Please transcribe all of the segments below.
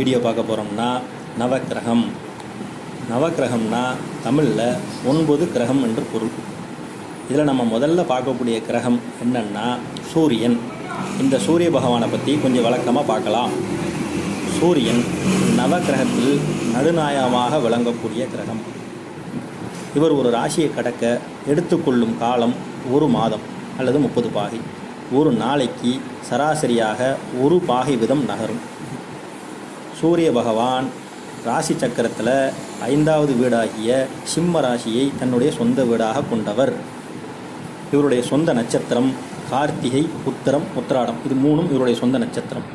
video பார்க்க போகிறோம்னா நவக்கிரகம் நவக்கிரகம்னா தமிழில் ஒன்பது கிரகம் என்று பொருள் இதில் நம்ம முதல்ல பார்க்கக்கூடிய கிரகம் என்னன்னா சூரியன் இந்த சூரிய பகவானை பற்றி கொஞ்சம் விளக்கமாக பார்க்கலாம் சூரியன் நவக்கிரகத்தில் நடுநாயகமாக விளங்கக்கூடிய கிரகம் இவர் ஒரு ராசியை கடக்க எடுத்துக்கொள்ளும் காலம் ஒரு மாதம் அல்லது முப்பது பாகை ஒரு நாளைக்கு சராசரியாக ஒரு பாகை விதம் நகரும் சூரிய பகவான் ராசி சக்கரத்தில் ஐந்தாவது வீடாகிய சிம்ம ராசியை தன்னுடைய சொந்த வீடாக கொண்டவர் இவருடைய சொந்த நட்சத்திரம் கார்த்திகை உத்தரம் உத்திராடம் இது மூணும் இவருடைய சொந்த நட்சத்திரம்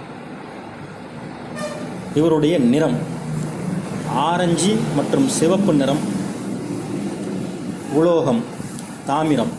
இவருடைய நிறம் ஆரஞ்சு மற்றும் சிவப்பு நிறம் உலோகம் தாமிரம்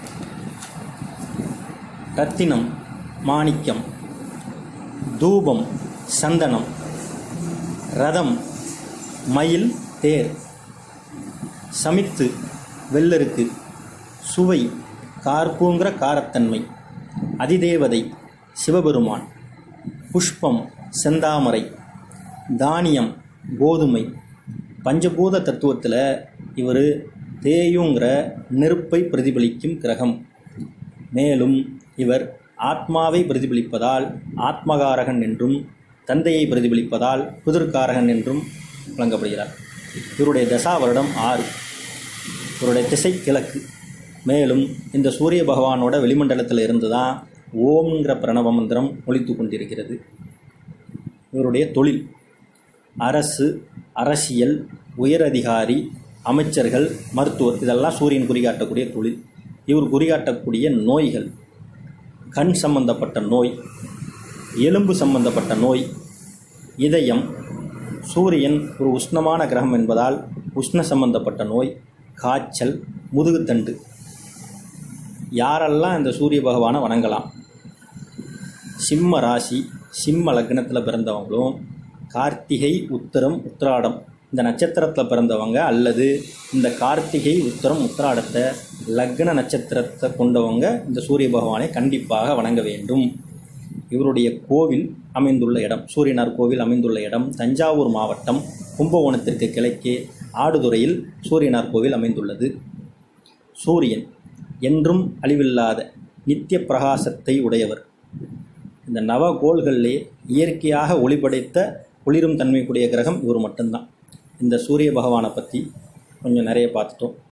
ரத்தினம் மாணிக்கம் தூபம் சந்தனம் ரதம் மயில் தேர் சமித்து வெள்ளருக்கு சுவை கார்பூங்கிற காரத்தன்மை அதிதேவதை சிவபெருமான் புஷ்பம் செந்தாமரை தானியம் கோதுமை பஞ்சபூத தத்துவத்தில் இவர் தேயுங்கிற நெருப்பை பிரதிபலிக்கும் கிரகம் மேலும் இவர் ஆத்மாவை பிரதிபலிப்பதால் ஆத்மகாரகன் என்றும் தந்தையை பிரதிபலிப்பதால் புதிர்காரகன் என்றும் வழங்கப்படுகிறார் இவருடைய தசா வருடம் ஆறு இவருடைய திசை கிழக்கு மேலும் இந்த சூரிய பகவானோட வெளிமண்டலத்தில் இருந்து தான் ஓம்ங்கிற பிரணவ மந்திரம் ஒழித்து கொண்டிருக்கிறது இவருடைய தொழில் அரசு அரசியல் உயரதிகாரி அமைச்சர்கள் மருத்துவர் இதெல்லாம் சூரியன் குறிகாட்டக்கூடிய தொழில் இவர் குறிகாட்டக்கூடிய நோய்கள் கண் சம்பந்தப்பட்ட நோய் எலும்பு சம்பந்தப்பட்ட நோய் இதயம் சூரியன் ஒரு உஷ்ணமான கிரகம் என்பதால் உஷ்ண சம்பந்தப்பட்ட நோய் காய்ச்சல் முதுகுத்தண்டு யாரெல்லாம் இந்த சூரிய பகவானை வணங்கலாம் சிம்ம ராசி சிம்ம லக்னத்தில் பிறந்தவங்களும் கார்த்திகை உத்தரம் உத்திராடம் இந்த நட்சத்திரத்தில் பிறந்தவங்க அல்லது இந்த கார்த்திகை உத்தரம் உத்திராடத்தை லக்ன நட்சத்திரத்தை கொண்டவங்க இந்த சூரிய பகவானை கண்டிப்பாக வணங்க வேண்டும் இவருடைய கோவில் அமைந்துள்ள இடம் சூரியனார் கோவில் அமைந்துள்ள இடம் தஞ்சாவூர் மாவட்டம் கும்பகோணத்திற்கு கிழக்கே ஆடுதுறையில் சூரியனார் கோவில் அமைந்துள்ளது சூரியன் என்றும் அழிவில்லாத நித்திய பிரகாசத்தை உடையவர் இந்த நவகோள்களிலே இயற்கையாக ஒளிபடைத்த ஒளிரும் தன்மைக்குரிய கிரகம் இவர் மட்டும்தான் இந்த சூரிய பகவானை பற்றி கொஞ்சம் நிறைய பார்த்துட்டோம்